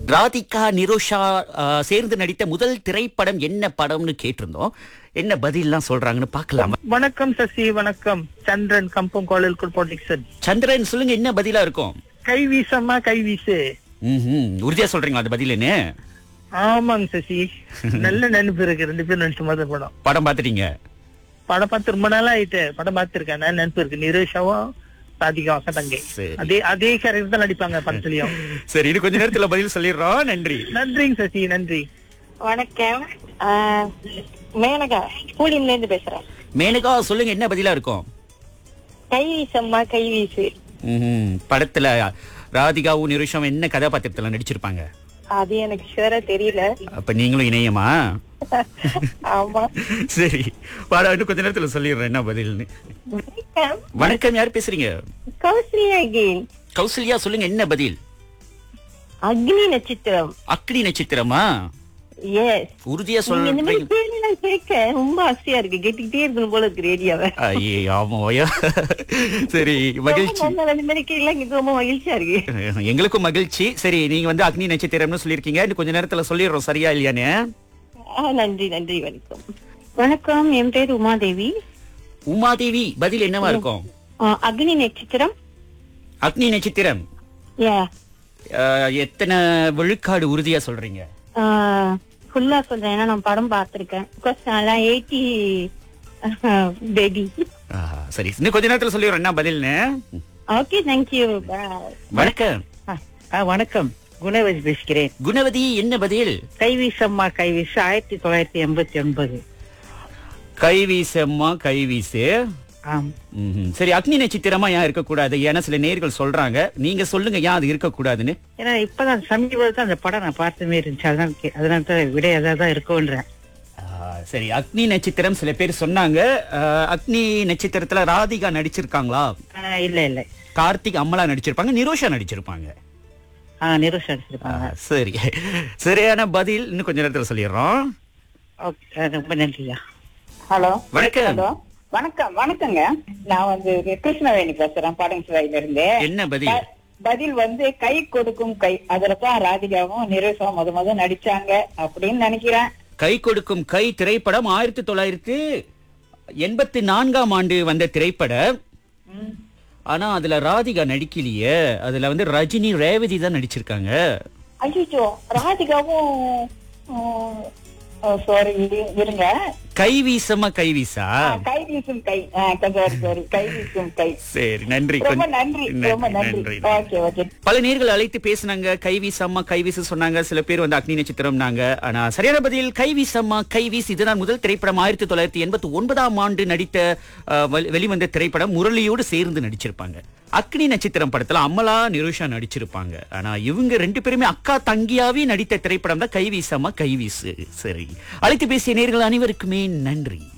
ராதிகா நிரோஷா ஆ, சேர்ந்து நடித்த முதல் திரைப்படம் என்ன படம்னு கேட்டிருந்தோம் என்ன பதில்லாம் சொல்றாங்கன்னு பார்க்கலாமா வணக்கம் சசி வணக்கம் சந்திரன் கம்பம் கோயில் ப்ரொடக்ஷன் சந்திரன் சொல்லுங்க என்ன பதிலா இருக்கும் கை வீசம்மா கை வீசு ம்ஹும். உறுதியா சொல்றீங்களா அந்த பதிலுன்னு ஆமாங்க சசி நல்ல நினைப்பு இருக்கு ரெண்டு பேரும் நடிச்ச மாதிரி படம் படம் பார்த்துட்டீங்க படம் பார்த்து ரொம்ப நாளா ஆயிட்டு படம் பார்த்திருக்கேன் நான் நினைப்பு இருக்கு நிரேஷாவும் ராதிகா அக்கா தங்கை சரி. அதே அதே கேரக்டர் தான் நடிப்பாங்க படத்துலயும் சரி இது கொஞ்ச நேரத்துல பதில் சொல்லிடுறோம் நன்றி நன்றிங்க சசி நன்றி வணக்கம் ஆஹ், மேனகா ஸ்கூலிங்ல இருந்து பேசுறேன் மேனகா சொல்லுங்க என்ன பதிலா இருக்கும் கை வீசம்மா கை வீசு ம்ஹும். படத்துல ராதிகாவும் நிருஷம் என்ன கதாபாத்திரத்துல நடிச்சிருப்பாங்க அது எனக்கு ஷுவரா தெரியல அப்ப நீங்களும் இணையமா ஆமா சரி பாடா இன்னும் கொஞ்ச நேரத்துல சொல்லிடுறேன் என்ன பதில்னு வணக்கம் வணக்கம் யார் பேசுறீங்க கௌசல்யா அகெயின் கௌசல்யா சொல்லுங்க என்ன பதில் அக்னி நட்சத்திரம் அக்னி நட்சத்திரமா எஸ் உறுதியா நீங்க இந்த மாதிரி சொல்றீங்க கேள்விலாம் கேட்க ரொம்ப ஆசையா இருக்கு கேட்டுக்கிட்டே இருக்கணும் போல இருக்கு ரேடியோவை ஐயே ஆமாயா சரி மகிழ்ச்சி அந்த மாதிரி கேள்வி எனக்கு ரொம்ப மகிழ்ச்சியா இருக்கு எங்களுக்கும் மகிழ்ச்சி சரி நீங்க வந்து அக்னி நட்சத்திரம்னு சொல்லிருக்கீங்க இன்னும் கொஞ்ச நேரத்துல சொல்லிடுறோம் சரியா இல்லையானே ஆஹ், நன்றி நன்றி வணக்கம் வணக்கம் என் பேர் உமாதேவி உமாதேவி பதில் என்னவா இருக்கும் ஆஹ், அக்னி நட்சத்திரம் அக்னி நட்சத்திரம் யா அஹ், எத்தனை விழுக்காடு உறுதியா சொல்றீங்க ஃபுல்லா சொல்றேன் ஏன்னா நான் படம் பார்த்திருக்கேன் பிகாஸ் நான் எயிட்டி பேபி ஆஹா, சரி இன்னும் கொஞ்ச நேரத்துல சொல்லிடுறோம் என்ன பதில்னு ஓகே தேங்க்யூ வணக்கம் வணக்கம் குணவதி பேசுகிறேன் குணவதி என்ன பதில் கைவீசம்மா கைவீசு ஆயிரத்தி தொள்ளாயிரத்தி எண்பத்தி ஒன்பது கைவீசம்மா கைவீசு ஆம் ம்ஹும். சரி அக்னி நட்சத்திரமா ஏன் இருக்கக்கூடாது ஏன்னா சில நேர்கள் சொல்றாங்க நீங்க சொல்லுங்க ஏன் அது இருக்கக்கூடாதுன்னு ஏன்னா இப்பதான் சமீபத்தில் அந்த படம் நான் பார்த்த மாதிரி இருந்துச்சு அதனால கே- அதனால தான் விட ஏதாவது தான் இருக்கும்ன்றேன் ஆ, சரி அக்னி நட்சத்திரம் சில பேர் சொன்னாங்க ஆ, அக்னி நட்சத்திரத்துல ராதிகா நடிச்சிருக்காங்களா ஆஹ் இல்ல இல்ல கார்த்திக் அம்மலா நடிச்சிருப்பாங்க நிரோஷா நடிச்சிருப்பாங்க ஆஹ் நிரோஷ் ஆ, அடிச்சிருப்பாங்க சரி சரியான பதில் இன்னும் கொஞ்ச நேரத்துல சொல்லிடுறோம் ஓகே ரொம்ப நன்றியா ஹலோ வணக்கம் ஹலோ வணக்கம் வணக்கங்க நான் வந்து கிருஷ்ணவேணி பேசுறேன் பாடங்கிராயில இருந்து என்ன பதில் ப- பதில் வந்து கை கொடுக்கும் கை அதுலதான் ராதிகாவும் நிரேஷும் முத முத நடிச்சாங்க அப்படின்னு நினைக்கிறேன் கை கொடுக்கும் கை திரைப்படம் ஆயிரத்தி தொள்ளாயிரத்தி எண்பத்தி நான்காம் ஆண்டு வந்த திரைப்படம் ஆனா அதுல ராதிகா நடிக்கலையே அதுல வந்து ரஜினி ரேவதி தான் நடிச்சிருக்காங்க ஐயோ ராதிகாவும் சாரி இருங்க கை வீசமா கை வீசா ஆ, கை வீசும் கை சாரி சாரி கை வீசும் கை சரி நன்றி ரொம்ப கொஞ்சம் நன்றி ரொம்ப நன்றி ஓகே ஓகே பல நேர்கள் அழைத்து பேசினாங்க கைவீசம்மா கைவீசு சொன்னாங்க சில பேர் வந்து அக்னி நட்சத்திரம்னாங்க ஆனா சரியான பதில் கைவீசம்மா கைவீசு இதுதான் முதல் திரைப்படம் ஆயிரத்தி தொள்ளாயிரத்தி எண்பத்தி ஒன்பதாம் ஆண்டு நடித்த அஹ், வெளி- வெளிவந்த திரைப்படம் முரளியோடு சேர்ந்து நடிச்சிருப்பாங்க அக்னி நட்சத்திரம் படத்துல அமலா நிருஷா நடிச்சிருப்பாங்க ஆனா இவங்க ரெண்டு பேருமே அக்கா தங்கியாவே நடித்த திரைப்படம் தான் கைவீசம்மா கைவீசு சரி அழைத்து பேசிய நேர்கள் அனைவருக்குமே நன்றி